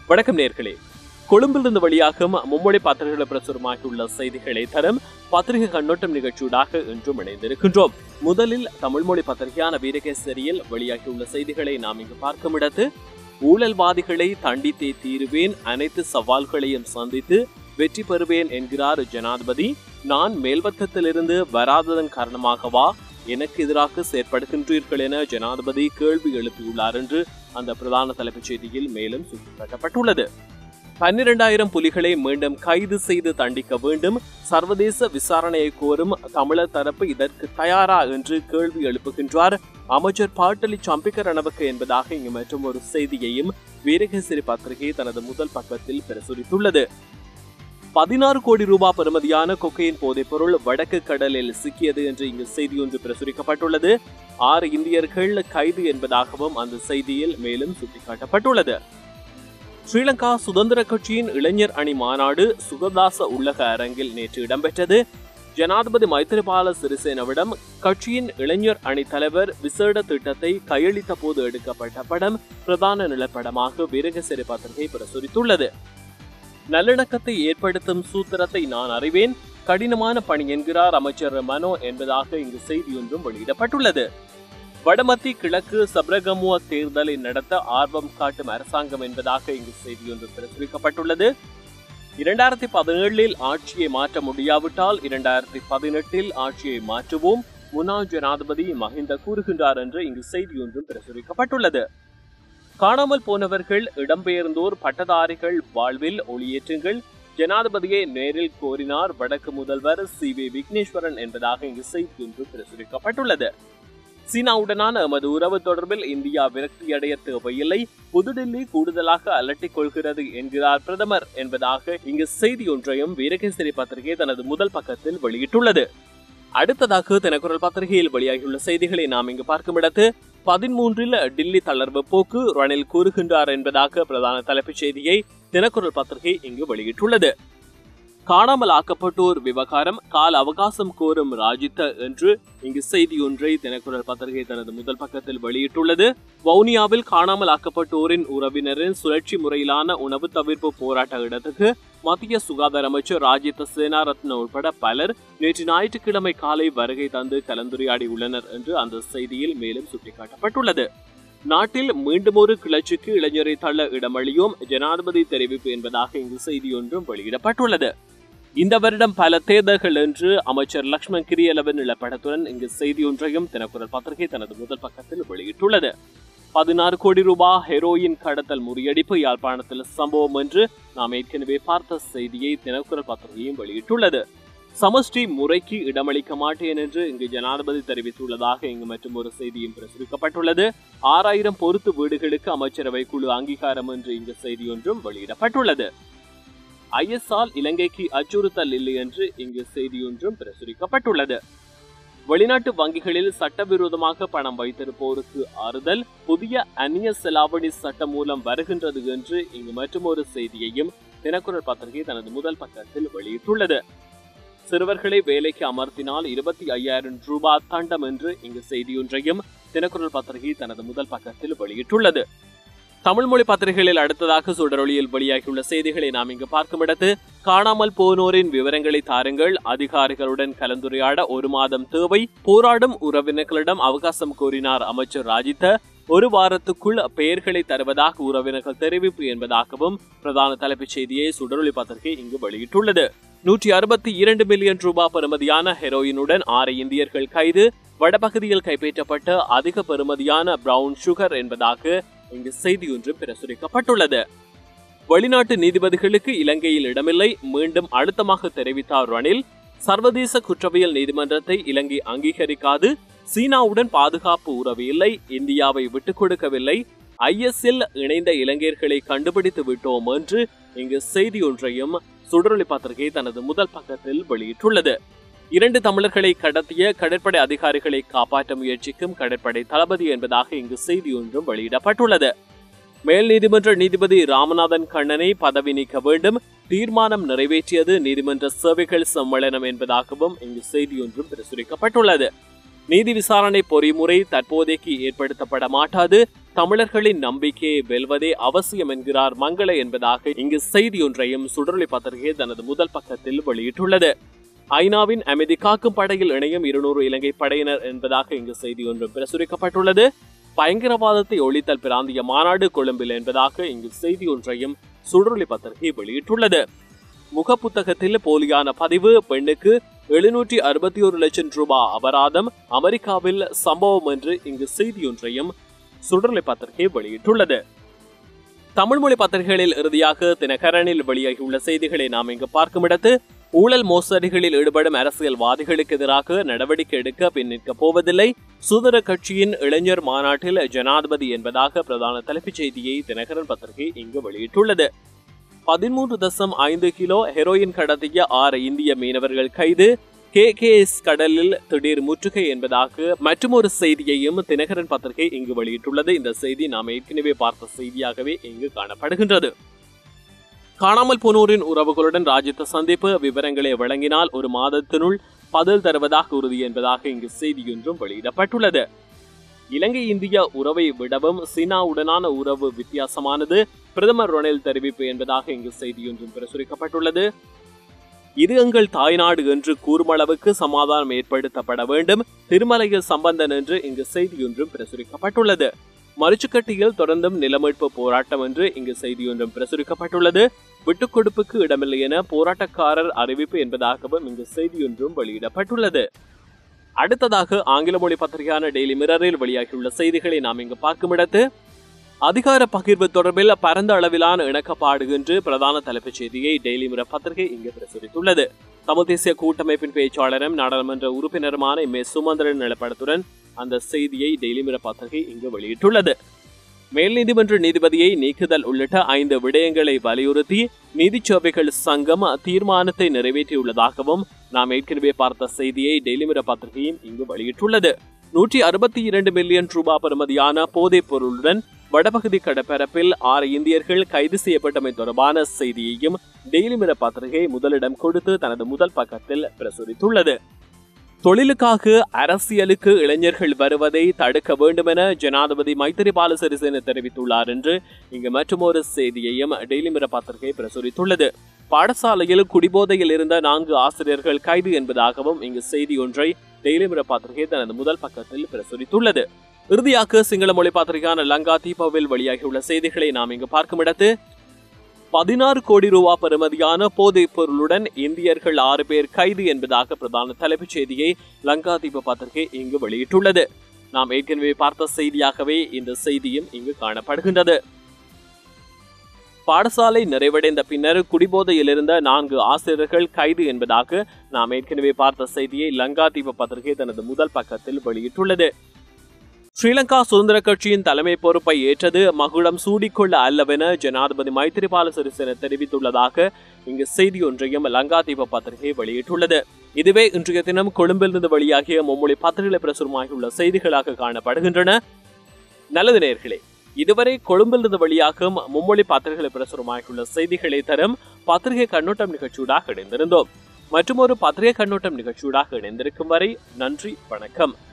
வணக்கம் நேர்களே கொழும்பிலிருந்து வெளியாகும் மும்மொழி பத்திரிகைகள் பிரசுரமாகியுள்ள செய்திகளை தரும் பத்திரிகை கண்ணோட்டம் நிகழ்ச்சியூடாக இன்றும் இணைந்திருக்கின்றோம் முதலில் தமிழ்மொழி பத்திரிகையான வீரகேசரியில் வெளியாகியுள்ள செய்திகளை நாம் இங்கு பார்க்கும் இடத்து ஊழல்வாதிகளை தண்டித்தே தீருவேன் அனைத்து சவால்களையும் சந்தித்து வெற்றி பெறுவேன் என்கிறார் ஜனாதிபதி நான் மேல்வட்டத்திலிருந்து வராததன் காரணமாகவா எனக்கு எதிராக செயற்படுகின்றீர்கள் என ஜனாதிபதி கேள்வி எழுப்பியுள்ளார் என்று அந்த பிரதான தலைப்புச் செய்தியில் மேலும் சுட்டிக்காட்டப்பட்டுள்ளது பன்னிரண்டாயிரம் புலிகளை மீண்டும் கைது செய்து தண்டிக்க வேண்டும் சர்வதேச விசாரணையை கோரும் தமிழர் தரப்பு இதற்கு தயாரா என்று கேள்வி எழுப்புகின்றார் அமைச்சர் பாட்டலி சம்பிக்க ரணவக்க என்பதாக இங்கு மற்றும் ஒரு செய்தியையும் வீரகேசரி பத்திரிகை தனது முதல் பக்கத்தில் பிரசுரித்துள்ளது பதினாறு கோடி ரூபாய் பெறுமதியான கொக்கையின் போதைப்பொருள் வடக்கு கடலில் சிக்கியது என்று இங்கு செய்தி ஒன்று பிரசுரிக்கப்பட்டுள்ளது ஆறு இந்தியர்கள் கைது என்பதாகவும் அந்த செய்தியில் மேலும் சுட்டிக்காட்டப்பட்டுள்ளது ஸ்ரீலங்கா சுதந்திர கட்சியின் இளைஞர் அணி மாநாடு சுகதாச உள்ளக அரங்கில் நேற்று இடம்பெற்றது ஜனாதிபதி மைத்திரிபால சிறிசேனவிடம் கட்சியின் இளைஞர் அணி தலைவர் விசேட திட்டத்தை கையளித்த போது எடுக்கப்பட்ட படம் பிரதான நிலப்படமாக வீரகசிரி பத்திரிகை பிரசுரித்துள்ளது நல்லிணக்கத்தை ஏற்படுத்தும் சூத்திரத்தை நான் அறிவேன் கடினமான பணி என்கிறார் அமைச்சர் மனோ என்பதாக இங்கு செய்தி ஒன்றும் வெளியிடப்பட்டுள்ளது வடமத்தி கிழக்கு சப்ரகமுவ தேர்தலை நடத்த ஆர்வம் காட்டும் அரசாங்கம் என்பதாக இங்கு செய்தி ஒன்று பிரசுரிக்கப்பட்டுள்ளது இரண்டாயிரத்தி பதினேழில் ஆட்சியை மாற்ற முடியாவிட்டால் இரண்டாயிரத்தி பதினெட்டில் ஆட்சியை மாற்றுவோம் முன்னாள் ஜனாதிபதி மஹிந்த கூறுகின்றார் என்று இங்கு செய்தி ஒன்றும் பிரசுரிக்கப்பட்டுள்ளது காணாமல் போனவர்கள் இடம்பெயர்ந்தோர் பட்டதாரிகள் வாழ்வில் ஒளியேற்றுங்கள் ஜனாதிபதியை நேரில் கோரினார் வடக்கு முதல்வர் சி வி விக்னேஸ்வரன் என்பதாக இங்கு செய்தி ஒன்று பிரசுரிக்கப்பட்டுள்ளது சீனாவுடனான எமது உறவு தொடர்பில் இந்தியா விரக்தியடைய தேவையில்லை புதுடில்லி கூடுதலாக அலட்டிக் கொள்கிறது என்கிறார் பிரதமர் என்பதாக இங்கு செய்தி ஒன்றையும் வீரகேசரி பத்திரிகை தனது முதல் பக்கத்தில் வெளியிட்டுள்ளது அடுத்ததாக தினக்குரல் பத்திரிகையில் வெளியாகியுள்ள செய்திகளை நாம் இங்கு பார்க்கும் இடத்து பதிமூன்றில் டில்லி தளர்வு போக்கு ரணில் கூறுகின்றார் என்பதாக பிரதான தலைப்புச் செய்தியை தினக்குரல் பத்திரிகை இங்கு வெளியிட்டுள்ளது காணாமல் ஆக்கப்பட்டோர் விவகாரம் கால அவகாசம் கோரும் ராஜித்த என்று இங்கு செய்தி ஒன்றை தினக்குரல் பத்திரிகை தனது முதல் பக்கத்தில் வெளியிட்டுள்ளது வவுனியாவில் காணாமல் ஆக்கப்பட்டோரின் உறவினரின் சுழற்சி முறையிலான உணவு தவிர்ப்பு போராட்ட இடத்துக்கு மத்திய சுகாதார அமைச்சர் ராஜித்த சேனாரத்ன உட்பட பலர் நேற்று ஞாயிற்றுக்கிழமை காலை வருகை தந்து கலந்துரையாடி உள்ளனர் என்று அந்த செய்தியில் மேலும் சுட்டிக்காட்டப்பட்டுள்ளது நாட்டில் மீண்டும் ஒரு கிளர்ச்சிக்கு இளைஞரை தள்ள இடமளியோம் ஜனாதிபதி தெரிவிப்பு என்பதாக இங்கு செய்தி ஒன்றும் வெளியிடப்பட்டுள்ளது இந்த வருடம் பல தேர்தல்கள் என்று அமைச்சர் லக்ஷ்மண் கிரியலவன் நிலப்படத்துடன் இங்கு செய்தி ஒன்றையும் தினக்குரல் பத்திரிகை தனது முதல் பக்கத்தில் வெளியிட்டுள்ளது பதினாறு கோடி ரூபாய் ஹெரோயின் கடத்தல் முறியடிப்பு யாழ்ப்பாணத்தில் சம்பவம் என்று நாம் ஏற்கனவே பார்த்த செய்தியை தினக்குரல் பத்திரிகையும் வெளியிட்டுள்ளது சமஷ்டி முறைக்கு இடமளிக்க மாட்டேன் என்று இங்கு ஜனாதிபதி தெரிவித்துள்ளதாக இங்கு மற்றும் ஒரு செய்தியும் பிரசுரிக்கப்பட்டுள்ளது ஆறாயிரம் பொறுத்து வீடுகளுக்கு அமைச்சரவை குழு அங்கீகாரம் என்று இங்கு செய்தி ஒன்றும் வெளியிடப்பட்டுள்ளது ஐஎஸ்ஆல் இலங்கைக்கு அச்சுறுத்தல் இல்லை என்று இங்கு செய்தியொன்றும் பிரசுரிக்கப்பட்டுள்ளது வெளிநாட்டு வங்கிகளில் சட்டவிரோதமாக பணம் வைத்திருப்போருக்கு ஆறுதல் புதிய அந்நிய செலாவணி சட்டம் மூலம் வருகின்றது என்று இங்கு மற்றொரு செய்தியையும் தினக்குரல் பத்திரிகை தனது முதல் பக்கத்தில் வெளியிட்டுள்ளது சிறுவர்களை வேலைக்கு அமர்த்தினால் இருபத்தி ஐயாயிரம் ரூபாய் தண்டம் என்று இங்கு செய்தியொன்றையும் தினக்குரல் பத்திரிகை தனது முதல் பக்கத்தில் வெளியிட்டுள்ளது தமிழ் மொழி பத்திரிகைகளில் அடுத்ததாக சுடரொளியில் வெளியாகியுள்ள செய்திகளை நாம் இங்கு பார்க்கும் இடத்து காணாமல் போனோரின் விவரங்களை தாருங்கள் அதிகாரிகளுடன் கலந்துரையாட ஒரு மாதம் தேவை போராடும் உறவினர்களிடம் அவகாசம் கோரினார் அமைச்சர் ராஜித்த ஒரு வாரத்துக்குள் பெயர்களை தருவதாக உறவினர்கள் தெரிவிப்பு என்பதாகவும் பிரதான தலைப்புச் செய்தியை சுடரொளி பத்திரிகை இங்கு வெளியிட்டுள்ளது நூற்றி அறுபத்தி இரண்டு மில்லியன் ரூபாய் பெறுமதியான ஹெரோயினுடன் ஆறு இந்தியர்கள் கைது வடபகுதியில் கைப்பற்றப்பட்ட அதிக பெறுமதியான பிரவுன் சுகர் என்பதாக இங்கு செய்தி ஒன்று பிரசுரிக்கப்பட்டுள்ளது வெளிநாட்டு நீதிபதிகளுக்கு இலங்கையில் இடமில்லை மீண்டும் அழுத்தமாக தெரிவித்தார் ரணில் சர்வதேச குற்றவியல் நீதிமன்றத்தை இலங்கை அங்கீகரிக்காது சீனாவுடன் பாதுகாப்பு உறவு இல்லை இந்தியாவை விட்டுக் கொடுக்கவில்லை ஐஎஸ்எல் இணைந்த இளைஞர்களை கண்டுபிடித்து விட்டோம் என்று இங்கு செய்தி ஒன்றையும் சுடரொளி பத்திரிகை தனது முதல் பக்கத்தில் வெளியிட்டுள்ளது இரண்டு தமிழர்களை கடத்திய கடற்படை அதிகாரிகளை காப்பாற்ற முயற்சிக்கும் கடற்படை தளபதி என்பதாக இங்கு செய்தி ஒன்றும் வெளியிடப்பட்டுள்ளது மேல் நீதிமன்ற நீதிபதி ராமநாதன் கண்ணனை பதவி நீக்க வேண்டும் தீர்மானம் நிறைவேற்றியது நீதிமன்ற சேவைகள் சம்மேளனம் என்பதாகவும் இங்கு செய்தி ஒன்றும் பிரசுரிக்கப்பட்டுள்ளது நீதி விசாரணை பொறிமுறை தற்போதைக்கு ஏற்படுத்தப்பட மாட்டாது தமிழர்களின் நம்பிக்கையை வெல்வதே அவசியம் என்கிறார் மங்கள என்பதாக இங்கு செய்தி ஒன்றையும் சுடரொளி பத்திரிகை தனது முதல் பக்கத்தில் வெளியிட்டுள்ளது ஐநாவின் அமைதி காக்கும் படையில் இணையும் இருநூறு இலங்கை படையினர் என்பதாக இங்கு செய்தி ஒன்று பிரசுரிக்கப்பட்டுள்ளது பயங்கரவாதத்தை ஒழித்தல் பிராந்திய மாநாடு கொழும்பில் என்பதாக இங்கு செய்தி ஒன்றையும் சுடரொளி பத்திரிகை வெளியிட்டுள்ளது முகப்புத்தகத்தில் போலியான பதிவு பெண்ணுக்கு எழுநூற்றி அறுபத்தி ஒரு லட்சம் ரூபாய் அபராதம் அமெரிக்காவில் சம்பவம் என்று இங்கு செய்தி ஒன்றையும் சுடர்லை பத்திரிகை வெளியிட்டுள்ளது தமிழ் மொழி பத்திரிகைகளில் இறுதியாக தினகரனில் வெளியாகியுள்ள செய்திகளை நாம் இங்கு பார்க்கும் இடத்து ஊழல் மோசடிகளில் ஈடுபடும் அரசியல்வாதிகளுக்கு எதிராக நடவடிக்கை எடுக்க பின் நிற்கப் போவதில்லை சுதந்திர கட்சியின் இளைஞர் மாநாட்டில் ஜனாதிபதி என்பதாக பிரதான தலைப்புச் செய்தியை தினகரன் பத்திரிகை இங்கு வெளியிட்டுள்ளது பதிமூன்று தசம் ஐந்து கிலோ ஹெரோயின் கடத்திய ஆறு இந்திய மீனவர்கள் கைது கே கே எஸ் கடலில் திடீர் முற்றுகை என்பதாக மற்றொரு செய்தியையும் தினகரன் பத்திரிகை இங்கு வெளியிட்டுள்ளது இந்த செய்தி நாம் ஏற்கனவே பார்த்த செய்தியாகவே இங்கு காணப்படுகின்றது காணாமல் போனோரின் உறவுகளுடன் ராஜித்த சந்திப்பு விவரங்களை வழங்கினால் ஒரு மாதத்தினுள் பதில் தருவதாக உறுதி என்பதாக இங்கு செய்தியொன்றும் வெளியிடப்பட்டுள்ளது இலங்கை இந்திய உறவை விடவும் சீனாவுடனான உறவு வித்தியாசமானது பிரதமர் ரொனேல் தெரிவிப்பு என்பதாக இங்கு செய்தியொன்றும் பிரசுரிக்கப்பட்டுள்ளது இது எங்கள் தாய்நாடு என்று கூறுமளவுக்கு சமாதானம் ஏற்படுத்தப்பட வேண்டும் திருமலையில் சம்பந்தன் என்று இங்கு செய்தியொன்றும் பிரசுரிக்கப்பட்டுள்ளது மறுச்சுக்கட்டியில் தொடர்ந்தும் நிலமீட்பு போராட்டம் என்று இங்கு செய்தியொன்றும் பிரசுரிக்கப்பட்டுள்ளது விட்டுக் கொடுப்புக்கு இடமில்லை என போராட்டக்காரர் அறிவிப்பு என்பதாகவும் இங்கு செய்தியொன்றும் வெளியிடப்பட்டுள்ளது அடுத்ததாக ஆங்கில மொழி பத்திரிகையான டெய்லி மிரரில் வெளியாகியுள்ள செய்திகளை நாம் இங்கு பார்க்கும் இடத்து அதிகார பகிர்வு தொடர்பில் பரந்த அளவிலான இணக்கப்பாடு என்று பிரதான தலைப்புச் செய்தியை டெய்லி மிரர் பத்திரிகை இங்கு பிரசுரித்துள்ளது தமிழ் தேசிய கூட்டமைப்பின் பேச்சாளரும் நாடாளுமன்ற உறுப்பினருமான எம் ஏ சுமந்திரன் நிலப்படத்துடன் அந்த செய்தியை டெய்லி மிரர் பத்திரிகை இங்கு வெளியிட்டுள்ளது மேல் நீதிமன்ற நீதிபதியை நீக்குதல் உள்ளிட்ட ஐந்து விடயங்களை வலியுறுத்தி நீதிச்சேவைகள் சங்கம் தீர்மானத்தை நிறைவேற்றியுள்ளதாகவும் நாம் ஏற்கனவே பார்த்த செய்தியை டெய்லி மிரர் பத்திரிகையும் இங்கு வெளியிட்டுள்ளது நூற்றி அறுபத்தி இரண்டு மில்லியன் ரூபாய் பெறுமதியான போதைப் பொருளுடன் வடபகுதி கடற்பரப்பில் ஆறு இந்தியர்கள் கைது செய்யப்பட்டமை தொடர்பான செய்தியையும் டெய்லி மிரர் பத்திரிகை முதலிடம் கொடுத்து தனது முதல் பக்கத்தில் பிரசுரித்துள்ளது தொழிலுக்காக அரசியலுக்கு இளைஞர்கள் வருவதை தடுக்க வேண்டும் என ஜனாதிபதி மைத்திரிபால சிறிசேன தெரிவித்துள்ளார் என்று இங்கு மற்றொரு செய்தியையும் டெய்லி மிரர் பத்திரிகை பிரசுரித்துள்ளது பாடசாலையில் குடிபோதையில் இருந்த நான்கு ஆசிரியர்கள் கைது என்பதாகவும் இங்கு செய்தி ஒன்றை டெய்லி மிரர் பத்திரிகை தனது முதல் பக்கத்தில் பிரசுரித்துள்ளது இறுதியாக சிங்கள மொழி பத்திரிகையான லங்கா தீபாவில் வெளியாகியுள்ள செய்திகளை நாம் இங்கு பார்க்கும் இடத்து பதினாறு கோடி ரூபா பெறுமதியான போதைப் பொருளுடன் இந்தியர்கள் ஆறு பேர் கைது என்பதாக பிரதான தலைப்புச் செய்தியை லங்கா தீப பத்திரிகை இங்கு வெளியிட்டுள்ளது நாம் ஏற்கனவே பார்த்த செய்தியாகவே இந்த செய்தியும் இங்கு காணப்படுகின்றது பாடசாலை நிறைவடைந்த பின்னர் குடிபோதையில் இருந்த நான்கு ஆசிரியர்கள் கைது என்பதாக நாம் ஏற்கனவே பார்த்த செய்தியை லங்கா தீப பத்திரிகை தனது முதல் பக்கத்தில் வெளியிட்டுள்ளது ஸ்ரீலங்கா சுதந்திர கட்சியின் தலைமை பொறுப்பை ஏற்றது மகுடம் சூடிக்கொள்ள அல்லவென ஜனாதிபதி மைத்திரிபால சிறிசேன தெரிவித்துள்ளதாக இங்கு செய்தி ஒன்றையும் லங்கா தீப பத்திரிகை வெளியிட்டுள்ளது இதுவே இன்றைய தினம் கொழும்பிலிருந்து வெளியாகிய மும்மொழி பத்திரிகை பிரசுரமாகியுள்ள செய்திகளாக காணப்படுகின்றன நல்லது நேர்களே இதுவரை கொழும்பிலிருந்து வெளியாகும் மும்மொழி பத்திரிகை பிரசுரமாகியுள்ள செய்திகளை தரும் பத்திரிகை கண்ணோட்டம் நிகழ்ச்சியூடாக இணைந்திருந்தோம் மற்றும் ஒரு பத்திரிகை கண்ணோட்டம் நிகழ்ச்சியூடாக இணைந்திருக்கும் வரை நன்றி வணக்கம்